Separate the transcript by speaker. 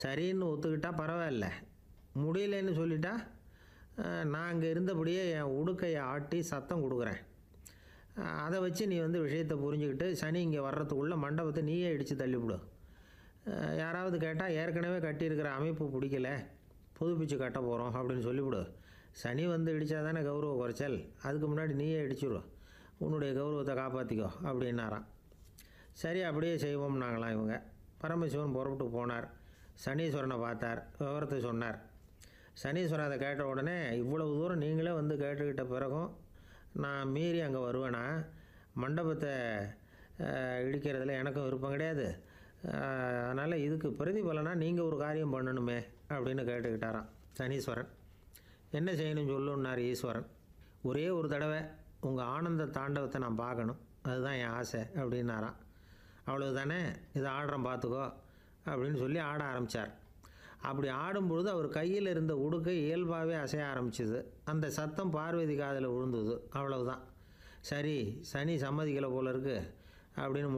Speaker 1: சரின்னு ஒத்துக்கிட்டா பரவாயில்ல முடியலன்னு சொல்லிட்டா அஹ், நான் அங்கே இருந்தபடியே என் உடுக்கையை ஆட்டி சத்தம் கொடுக்குறேன் அஹ், அதை வச்சு நீ வந்து விஷயத்தை புரிஞ்சுக்கிட்டு சனி இங்கே வர்றதுக்குள்ளே மண்டபத்தை நீயே இடித்து தள்ளிவிடு அஹ், யாராவது கேட்டால் ஏற்கனவே கட்டியிருக்கிற அமைப்பு பிடிக்கல புதுப்பிச்சு கட்ட போகிறோம் அப்படின்னு சொல்லிவிடு சனி வந்து இடித்தா தானே கௌரவ குறைச்சல் அதுக்கு முன்னாடி நீயே இடிச்சிடு உன்னுடைய கௌரவத்தை காப்பாற்றிக்கோ அப்படின்னாராம் சரி அப்படியே செய்வோம்னாங்களாம் இவங்க பரமசிவன் புறப்பட்டு போனார் சனீஸ்வரனை பார்த்தார் விவரத்தை சொன்னார் சனீஸ்வரன் அதை கேட்ட உடனே இவ்வளவு தூரம் நீங்களே வந்து கேட்டுக்கிட்ட பிறகும் நான் மீறி அங்கே வருவேனா மண்டபத்தை அஹ், இடிக்கிறதுல எனக்கும் விருப்பம் கிடையாது அதனால் இதுக்கு பிரதிபலனா நீங்கள் ஒரு காரியம் பண்ணணுமே அப்படின்னு கேட்டுக்கிட்டாராம் சனீஸ்வரன் என்ன செய்யணும் சொல்லுன்னார் ஈஸ்வரன் ஒரே ஒரு தடவை உங்கள் ஆனந்த தாண்டவத்தை நான் பார்க்கணும் அதுதான் என் ஆசை அப்படின்னாராம் அவ்வளவுதானே இதை ஆடுறேன் பார்த்துக்கோ அப்படின்னு சொல்லி ஆட ஆரம்பித்தார் அப்படி ஆடும்பொழுது அவர் கையில் இருந்த உடுக்கை இயல்பாகவே அசைய ஆரம்பிச்சுது அந்த சத்தம் பார்வதி காதில் விழுந்தது அவ்வளவுதான் சரி சனி சம்மதிக்கலை போல இருக்கு அப்படின்னு